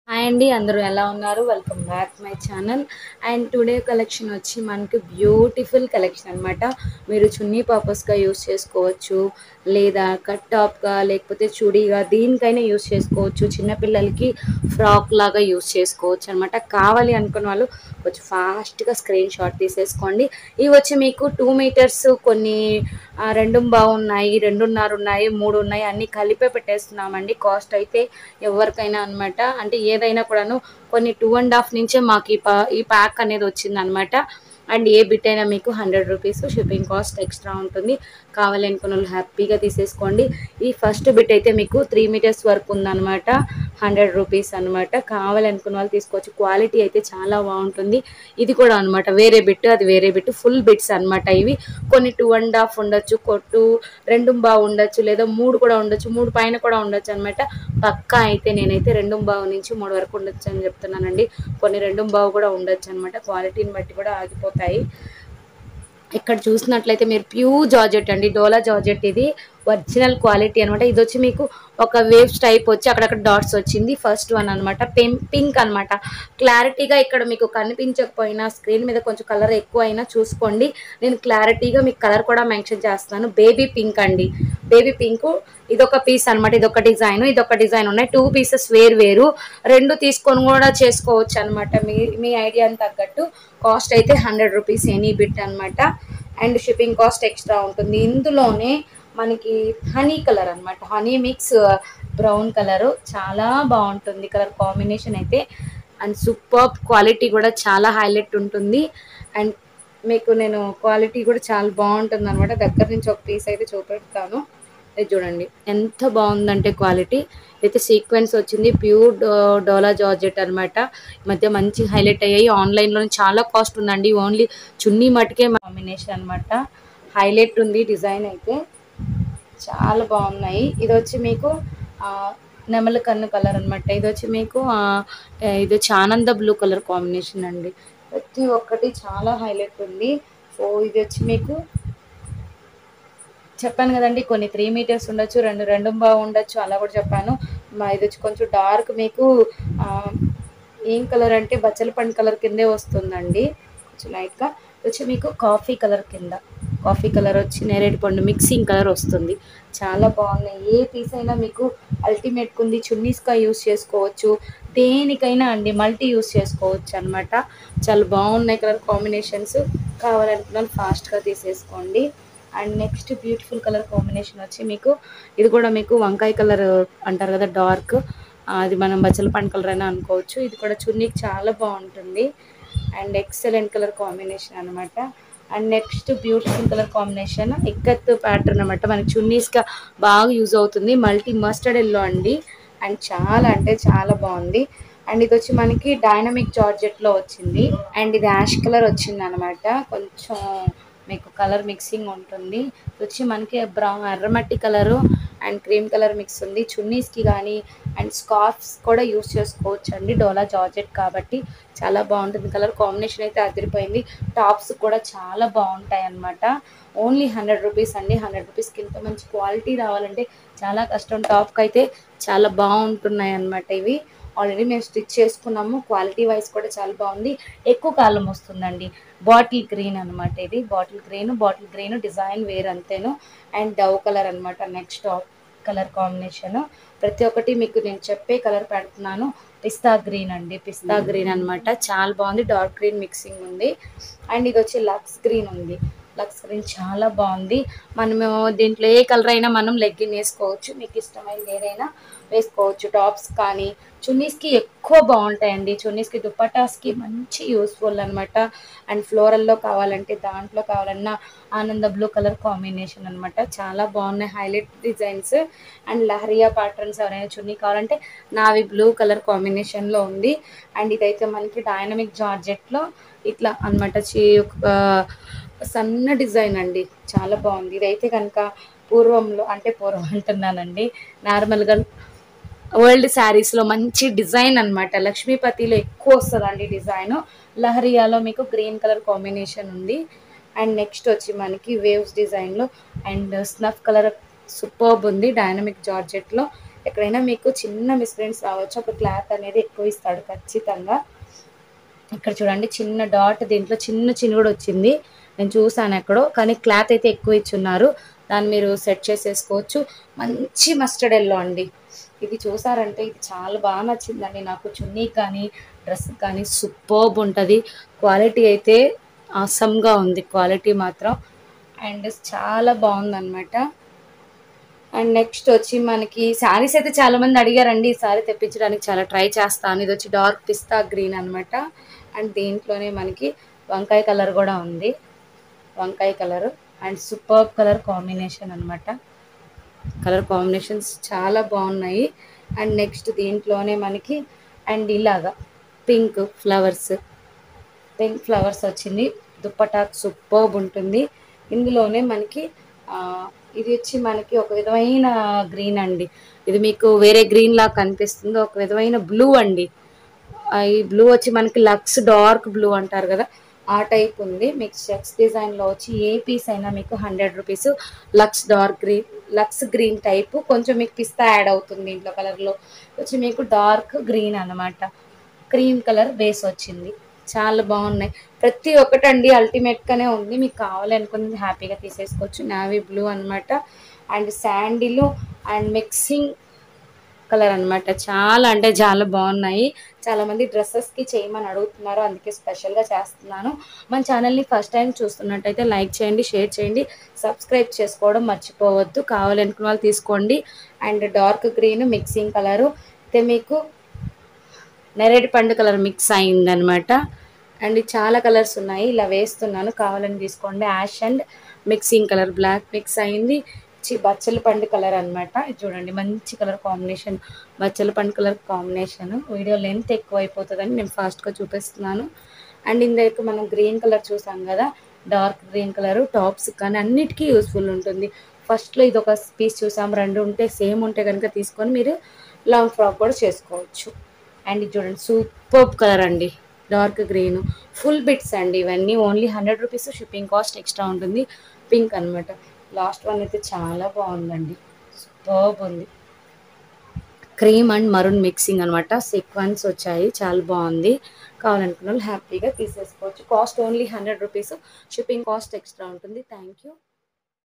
hi అండి అందరూ ఎలా ఉన్నారు welcome back my channel and today collection వచ్చి మనకి బ్యూటిఫుల్ కలెక్షన్ అనమాట మీరు చున్నీ పర్పస్గా యూస్ చేసుకోవచ్చు లేదా కట్ టాప్గా లేకపోతే చుడీగా దీనికైనా యూస్ చేసుకోవచ్చు చిన్నపిల్లలకి ఫ్రాక్ లాగా యూస్ చేసుకోవచ్చు అనమాట కావాలి అనుకున్న వాళ్ళు కొంచెం ఫాస్ట్గా స్క్రీన్ షాట్ తీసేసుకోండి ఇవి వచ్చి మీకు టూ మీటర్స్ కొన్ని ఆ, రెండు బాగున్నాయి రెండున్నర ఉన్నాయి మూడు ఉన్నాయి అన్ని కలిపే పెట్టేస్తున్నామండి కాస్ట్ అయితే ఎవరికైనా అన్నమాట అంటే ఏదైనా కూడాను కొన్ని టూ అండ్ హాఫ్ నుంచే మాకు ఈ పా ఈ ప్యాక్ అనేది వచ్చింది అనమాట అండ్ ఏ బిట్ అయినా మీకు hundred rupees shipping cost extra ఉంటుంది కావాలి అనుకున్న వాళ్ళు హ్యాపీగా తీసేసుకోండి ఈ ఫస్ట్ బిట్ అయితే మీకు త్రీ మీటర్స్ వరకు ఉందన్నమాట హండ్రెడ్ రూపీస్ అనమాట కావాలి అనుకున్న వాళ్ళు తీసుకోవచ్చు క్వాలిటీ అయితే చాలా బాగుంటుంది ఇది కూడా అనమాట వేరే బిట్ అది వేరే బిట్ ఫుల్ బిట్స్ అనమాట ఇవి కొన్ని టూ అండ్ హాఫ్ ఉండొచ్చు కొట్టు రెండు బావు ఉండొచ్చు లేదా మూడు కూడా ఉండొచ్చు మూడు పైన కూడా ఉండొచ్చు అనమాట పక్కా అయితే నేనైతే రెండు బావు నుంచి మూడు వరకు ఉండొచ్చు అని చెప్తున్నానండి కొన్ని రెండు బావు కూడా ఉండొచ్చు అనమాట క్వాలిటీని బట్టి కూడా ఆగిపోతాయి ఇక్కడ చూసినట్లయితే మీరు ప్యూర్ జార్జెట్ అండి డోలా జార్జెట్ ఇది ఒరిజినల్ క్వాలిటీ అనమాట ఇది వచ్చి మీకు ఒక వేవ్స్ టైప్ వచ్చి అక్కడక్కడ డాట్స్ వచ్చింది ఫస్ట్ వన్ అనమాట పింక్ అనమాట క్లారిటీగా ఇక్కడ మీకు కనిపించకపోయినా స్క్రీన్ మీద కొంచెం కలర్ ఎక్కువ అయినా చూసుకోండి నేను క్లారిటీగా మీకు కలర్ కూడా మెన్షన్ చేస్తాను బేబీ పింక్ అండి బేబీ పింక్ ఇదొక పీస్ అనమాట ఇదొక డిజైన్ ఇదొక డిజైన్ ఉన్నాయి టూ పీసెస్ వేరు వేరు రెండు తీసుకొని కూడా చేసుకోవచ్చు అనమాట మీ మీ ఐడియాని తగ్గట్టు కాస్ట్ అయితే హండ్రెడ్ రూపీస్ ఎనీ బిట్ అనమాట అండ్ షిప్పింగ్ కాస్ట్ ఎక్స్ట్రా ఉంటుంది ఇందులోనే మనకి హనీ కలర్ అన్నమాట హనీ మిక్స్ బ్రౌన్ కలర్ చాలా బాగుంటుంది కలర్ కాంబినేషన్ అయితే అండ్ సూపర్ క్వాలిటీ కూడా చాలా హైలైట్ ఉంటుంది అండ్ మీకు నేను క్వాలిటీ కూడా చాలా బాగుంటుంది అనమాట దగ్గర నుంచి ఒక పీస్ అయితే చూపెడతాను ఇది చూడండి ఎంత బాగుందంటే క్వాలిటీ అయితే సీక్వెన్స్ వచ్చింది ప్యూర్ డోలా జార్జెట్ అనమాట మధ్య మంచి హైలైట్ అయ్యాయి ఆన్లైన్లో చాలా కాస్ట్ ఉందండి ఓన్లీ చున్నీ మటుకే కాంబినేషన్ అనమాట హైలైట్ ఉంది డిజైన్ అయితే చాలా బాగున్నాయి ఇది వచ్చి మీకు ఆ, నెమల కన్ను కలర్ అనమాట ఇది వచ్చి మీకు ఆ, ఇది వచ్చి ఆనంద బ్లూ కలర్ కాంబినేషన్ అండి ప్రతి ఒక్కటి చాలా హైలైట్ ఉంది సో ఇది వచ్చి మీకు చెప్పాను కదండి కొన్ని త్రీ మీటర్స్ ఉండొచ్చు రెండు రెండు బాగా ఉండొచ్చు అలా కూడా చెప్పాను మా ఇది వచ్చి కొంచెం డార్క్ మీకు ఆ, ఏం కలర్ అంటే బచ్చల పండు కలర్ కిందే వస్తుందండి కొంచెం లైట్గా ఇది వచ్చి మీకు కాఫీ కలర్ కింద కాఫీ కలర్ వచ్చి నేరేడు పండు మిక్సింగ్ కలర్ వస్తుంది చాలా బాగున్నాయి ఏ పీస్ అయినా మీకు అల్టిమేట్ ఉంది చున్నీస్గా యూస్ చేసుకోవచ్చు దేనికైనా అండి మల్టీ యూస్ చేసుకోవచ్చు అనమాట చాలా బాగున్నాయి కలర్ కాంబినేషన్స్ కావాలనుకున్న ఫాస్ట్గా తీసేసుకోండి and next beautiful colour combination వచ్చి మీకు ఇది కూడా మీకు వంకాయ కలర్ అంటారు కదా డార్క్ అది మనం బచ్చల పండు కలర్ అయినా అనుకోవచ్చు ఇది కూడా చున్నీకి చాలా బాగుంటుంది అండ్ ఎక్సలెంట్ కలర్ కాంబినేషన్ అనమాట and next beautiful colour combination ikat pattern అనమాట మనకి చున్నీస్గా బాగా యూజ్ అవుతుంది మల్టీ మస్టర్డ్ ఎల్లో అండి అండ్ చాలా అంటే చాలా బాగుంది అండ్ ఇది వచ్చి మనకి డైనమిక్ జార్జెట్లో వచ్చింది అండ్ ఇది యాష్ కలర్ వచ్చింది అనమాట కొంచెం మీకు కలర్ మిక్సింగ్ ఉంటుంది ఇది వచ్చి మనకి బ్రౌన్ ఎర్రమట్టి colour and cream colour mix ఉంది చున్నీస్కి కానీ అండ్ స్కార్ఫ్స్ కూడా యూస్ చేసుకోవచ్చు అండి డోలా జార్జెట్ కాబట్టి చాలా బాగుంటుంది కలర్ కాంబినేషన్ అయితే అదిరిపోయింది టాప్స్ కూడా చాలా బాగుంటాయి అన్నమాట ఓన్లీ హండ్రెడ్ రూపీస్ అండి హండ్రెడ్ రూపీస్కి ఇంత మంచి క్వాలిటీ రావాలంటే చాలా కష్టం టాప్కి అయితే చాలా బాగుంటున్నాయి అన్నమాట ఇవి ఆల్రెడీ మేము స్టిచ్ చేసుకున్నాము క్వాలిటీ వైజ్ కూడా చాలా బాగుంది ఎక్కువ కాలం వస్తుందండి బాటిల్ గ్రీన్ అనమాట ఇది bottle green bottle green design వేరు అంతేను అండ్ డవ్ కలర్ అనమాట నెక్స్ట్ కలర్ కాంబినేషన్ ప్రతి ఒక్కటి మీకు నేను చెప్పే కలర్ పెడుతున్నాను పిస్తా గ్రీన్ అండి పిస్తా గ్రీన్ అనమాట చాలా బాగుంది డార్క్ గ్రీన్ మిక్సింగ్ ఉంది అండ్ ఇది వచ్చి లక్స్ గ్రీన్ ఉంది లక్స్ గ్రీన్ చాలా బాగుంది మనము దీంట్లో ఏ కలర్ అయినా మనం లెగ్గిన్ వేసుకోవచ్చు మీకు ఇష్టమైనది ఏదైనా వేసుకోవచ్చు టాప్స్ కానీ చున్నీస్కి ఎక్కువ బాగుంటాయండి చున్నీస్కి దుప్పటాస్కి మంచి యూస్ఫుల్ అనమాట అండ్ ఫ్లోరల్లో కావాలంటే దాంట్లో కావాలన్నా ఆనంద బ్లూ కలర్ కాంబినేషన్ అనమాట చాలా బాగున్నాయి highlight designs and lehariya patterns ఎవరైనా చున్నీ కావాలంటే నావి బ్లూ కలర్ కాంబినేషన్లో ఉంది అండ్ ఇదైతే మనకి డైనమిక్ జార్జెట్లో ఇట్లా అనమాట చీ ఒక సన్న డిజైన్ అండి చాలా బాగుంది ఇదైతే కనుక పూర్వంలో అంటే పూర్వం అంటున్నానండి నార్మల్గా వరల్డ్ శారీస్లో మంచి డిజైన్ అన్నమాట లక్ష్మీపతిలో ఎక్కువ వస్తుందండి డిజైన్ లహరియాలో మీకు గ్రీన్ కలర్ కాంబినేషన్ ఉంది అండ్ నెక్స్ట్ వచ్చి మనకి వేవ్స్ డిజైన్లో అండ్ స్నఫ్ కలర్ సూపర్బ్ ఉంది డైనమిక్ జార్జెట్లో ఎక్కడైనా మీకు చిన్న మిస్ప్రింట్స్ రావచ్చు అప్పుడు క్లాత్ అనేది ఎక్కువ ఇస్తాడు ఖచ్చితంగా ఇక్కడ చూడండి చిన్న డాట్ దీంట్లో చిన్న చిన్న కూడా వచ్చింది నేను చూసాను ఎక్కడో కానీ క్లాత్ అయితే ఎక్కువ ఇచ్చున్నారు దాన్ని మీరు సెట్ చేసేసుకోవచ్చు మంచి మస్టర్డ్ ఎల్లో అండి ఇది చూసారంటే ఇది చాలా బాగా నచ్చిందండి నాకు చున్నీ కానీ డ్రెస్ కానీ సూపర్బ్ ఉంటుంది క్వాలిటీ అయితే ఆసమ్గా ఉంది క్వాలిటీ మాత్రం అండ్ చాలా బాగుందన్నమాట అండ్ నెక్స్ట్ వచ్చి మనకి శారీస్ అయితే చాలా మంది అడిగారండి ఈ సారీ తెప్పించడానికి చాలా ట్రై చేస్తాను ఇది వచ్చి డార్క్ పిస్తా గ్రీన్ అన్నమాట అండ్ దీంట్లోనే మనకి వంకాయ కలర్ కూడా ఉంది వంకాయ colour and super colour combination అన్నమాట కలర్ కాంబినేషన్స్ చాలా బాగున్నాయి అండ్ నెక్స్ట్ దీంట్లోనే మనకి అండ్ ఇలాగా పింక్ ఫ్లవర్స్ పింక్ ఫ్లవర్స్ వచ్చింది దుప్పటా సూపర్బ్ ఉంటుంది ఇందులోనే మనకి ఆ, ఇది వచ్చి మనకి ఒక విధమైన గ్రీన్ అండి ఇది మీకు వేరే గ్రీన్ లాగా కనిపిస్తుంది ఒక విధమైన బ్లూ అండి ఆ, ఈ బ్లూ వచ్చి మనకి లక్స్ డార్క్ బ్లూ అంటారు కదా ఆ టైప్ ఉంది మీకు చెక్స్ డిజైన్లో వచ్చి ఏ పీస్ అయినా మీకు hundred rupees lux dark green lux green type కొంచెం మీకు పిస్తా యాడ్ అవుతుంది దీంట్లో కలర్లో వచ్చి మీకు డార్క్ గ్రీన్ అన్నమాట క్రీమ్ కలర్ బేస్ వచ్చింది చాలా బాగున్నాయి ప్రతి ఒక్కటండి అల్టిమేట్గానే ఉంది మీకు కావాలనుకున్నది హ్యాపీగా తీసేసుకోవచ్చు నావీ బ్లూ అన్నమాట and sandal and mixing colour అన్నమాట చాలా అంటే చాలా బాగున్నాయి చాలా మంది డ్రెస్సెస్కి చేయమని అడుగుతున్నారు అందుకే స్పెషల్గా చేస్తున్నాను మన ఛానల్ని ఫస్ట్ టైం చూస్తున్నట్టయితే లైక్ చేయండి షేర్ చేయండి సబ్స్క్రైబ్ చేసుకోవడం మర్చిపోవద్దు కావాలనుకున్న వాళ్ళు తీసుకోండి and dark green mixing colour అయితే మీకు నెరేడు పండు కలర్ మిక్స్ అయిందనమాట అండ్ ఇది చాలా కలర్స్ ఉన్నాయి ఇలా వేస్తున్నాను కావాలని తీసుకోండి ash and mixing colour black mix అయింది చి బచ్చల పండు కలర్ అన్నమాట ఇది చూడండి మంచి కలర్ కాంబినేషన్ బచ్చల పండు కలర్ కాంబినేషన్ వీడియో లెంత్ ఎక్కువ అయిపోతుందని నేను ఫాస్ట్గా చూపిస్తున్నాను అండ్ ఇందులో మనం గ్రీన్ కలర్ చూసాం కదా డార్క్ గ్రీన్ కలర్ టాప్స్ కానీ అన్నిటికీ యూస్ఫుల్ ఉంటుంది ఫస్ట్లో ఇది ఒక పీస్ చూసాం రెండు ఉంటే సేమ్ ఉంటే కనుక తీసుకొని మీరు లాంగ్ ఫ్రాక్ కూడా చేసుకోవచ్చు అండ్ ఇది చూడండి సూపర్ కలర్ అండి డార్క్ గ్రీన్ ఫుల్ బిట్స్ అండి ఇవన్నీ only hundred rupees shipping cost extra ఉంటుంది పింక్ అన్నమాట లాస్ట్ వన్ అయితే చాలా బాగుందండి సూపర్ ఉంది క్రీమ్ అండ్ మరూన్ మిక్సింగ్ అనమాట సీక్వెన్స్ వచ్చాయి చాలా బాగుంది కావాలనుకున్న వాళ్ళు హ్యాపీగా తీసేసుకోవచ్చు cost only hundred rupees shipping cost extra ఉంటుంది థ్యాంక్ యూ